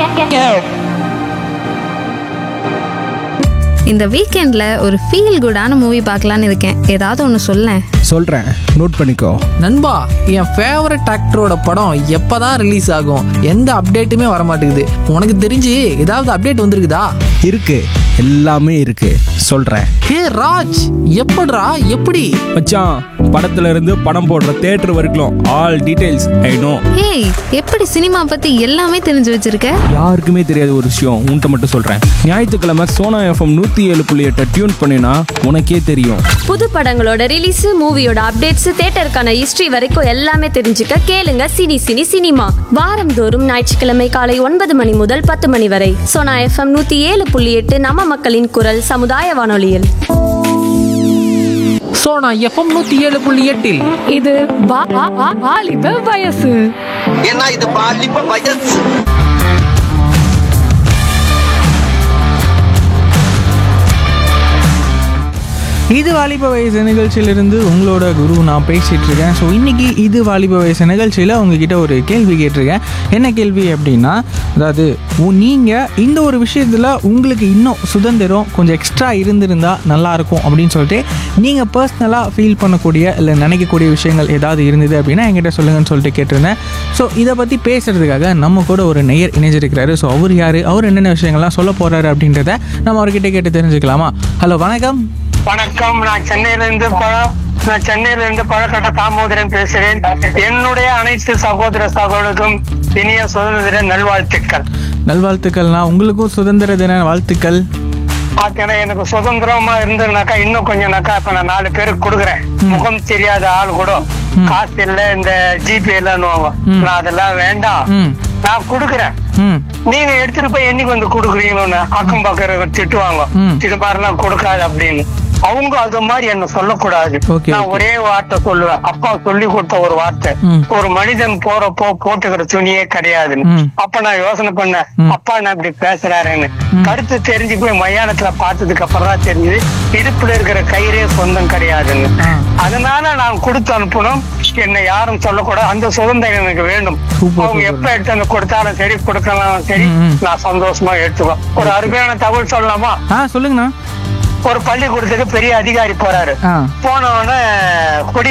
இந்த வீக்கெண்ட்ல ஒரு ஃபீல் குடான மூவி பார்க்கலான்னு இருக்கேன் ஏதாவது ஒன்று சொல்லேன் சொல்கிறேன் நோட் பண்ணிக்கோ நண்பா என் ஃபேவரட் ஆக்டரோட படம் எப்பதான் ரிலீஸ் ஆகும் எந்த அப்டேட்டுமே வர மாட்டேங்குது உனக்கு தெரிஞ்சு ஏதாவது அப்டேட் வந்திருக்குதா இருக்கு எல்லாமே இருக்கு சொல்கிறேன் ஹே ராஜ் எப்படிடா எப்படி மச்சான் படத்துல இருந்து படம் போடுற தேட்டர் வரைக்கும் ஆல் டீடைல்ஸ் ஐ நோ ஏய் எப்படி சினிமா பத்தி எல்லாமே தெரிஞ்சு வச்சிருக்க யாருக்குமே தெரியாத ஒரு விஷயம் உன்கிட்ட மட்டும் சொல்கிறேன் ஞாயிற்றுக்கிழமை சோனா எஃப்எம் நூற்றி ஏழு புள்ளி எட்டை டியூன் பண்ணினா உனக்கே தெரியும் புது படங்களோட ரிலீஸ் மூவியோட அப்டேட்ஸ் தேட்டருக்கான ஹிஸ்டரி வரைக்கும் எல்லாமே தெரிஞ்சுக்க கேளுங்க சினி சினி சினிமா வாரந்தோறும் ஞாயிற்றுக்கிழமை காலை ஒன்பது மணி முதல் பத்து மணி வரை சோனா எஃப்எம் நூத்தி ஏழு புள்ளி எட்டு நம்ம மக்களின் குரல் சமுதாய வானொலியில் ஸோ நான் எஃப்எம் நூற்றி ஏழு புள்ளி எட்டில் இது வா- வா- வா- வாலிப வயசு ஏன்னா இது பாலிப்ப வயசு இது வாலிப வயசு நிகழ்ச்சியிலிருந்து உங்களோட குரு நான் பேசிட்டு இருக்கேன் ஸோ இன்னைக்கு இது வாலிப வயசு நிகழ்ச்சியில் உங்ககிட்ட ஒரு கேள்வி கேட்டிருக்கேன் என்ன கேள்வி அப்படின்னா அதாவது உ- நீங்க இந்த ஒரு விஷயத்துல உங்களுக்கு இன்னும் சுதந்திரம் கொஞ்சம் எக்ஸ்ட்ரா இருந்திருந்தா நல்லா இருக்கும் அப்படின்னு சொல்லிட்டு நீங்க பர்சனலாக ஃபீல் பண்ணக்கூடிய இல்லை நினைக்கக்கூடிய விஷயங்கள் ஏதாவது இருந்தது அப்படின்னா என்கிட்ட சொல்லுங்கன்னு சொல்லிட்டு கேட்டிருந்தேன் ஸோ இதை பற்றி பேசுறதுக்காக நம்ம கூட ஒரு நேயர் இணைஞ்சிருக்கிறாரு ஸோ அவர் யார் அவர் என்னென்ன விஷயங்கள்லாம் சொல்ல போறாரு அப்படின்றத நம்ம அவர்கிட்ட கேட்டு தெரிஞ்சுக்கலாமா ஹலோ வணக்கம் வணக்கம் நான் சென்னையில இருந்து பழ- நான் சென்னையில இருந்து பழக்கட்ட தாமோதரன் பேசுறேன் என்னுடைய அனைத்து சகோதர சகோதரர்களுக்கும் இனிய சுதந்திர நல்வாழ்த்துக்கள் நல்வாழ்த்துக்கள்னா உங்களுக்கும் சுதந்திர தின வாழ்த்துக்கள் பாத்தீங்கன்னா எனக்கு சுதந்திரமா இருந்ததுனாக்கா இன்னும் கொஞ்சம்னாக்கா இப்ப நான் நாலு பேருக்கு கொடுக்குறேன் முகம் தெரியாத ஆள் கூட காசு இல்ல இந்த ஜிபே இல்லன்னுவாங்க நான் அதெல்லாம் வேண்டாம் ம் நான் கொடுக்குறேன் ம் நீங்க எடுத்துட்டு போய் என்னைக்கு வந்து கொடுக்குறீங்கன்னு அக்கம் பக்கம் திட்டுவாங்க ம். இது மாதிரிலாம் கொடுக்காது அப்படின்னு அவங்க அது மாதிரி என்ன சொல்லக்கூடாது Okay, நான் okay. ஒரே வார்த்தை சொல்லுவேன் அப்பா சொல்லி கொடுத்த ஒரு வார்த்தை ம். ஒரு மனிதன் போறப்போ போட்டுக்கிற துணியே கிடையாதுன்னு ம். அப்ப நான் யோசனை பண்ணேன் ம். அப்பா நான் இப்படி பேசுறாருன்னு கருத்து தெரிஞ்சு போய் மயானத்துல பார்த்ததுக்கு அப்புறம் தான் தெரிஞ்சது இடுப்புல இருக்கிற கயிறே சொந்தம் கிடையாதுன்னு ஆ. அதனால நான் கொடுத்து அனுப்பணும் என்னை யாரும் சொல்லக்கூடாது அந்த சுதந்திரம் எனக்கு வேண்டும் Super, அவங்க super. எப்ப எடுத்து வந்து கொடுத்தாலும் சரி கொடுக்கலாம் சரி ம், ம். நான் சந்தோஷமா எடுத்துக்குவேன் ஒரு அருமையான தகவல் சொல்லலாமா ஆ சொல்லுங்கண்ணா ஒரு பள்ளிக்கூடத்துக்கு பெரிய அதிகாரி போறாரு ஆ போன உடனே கொடி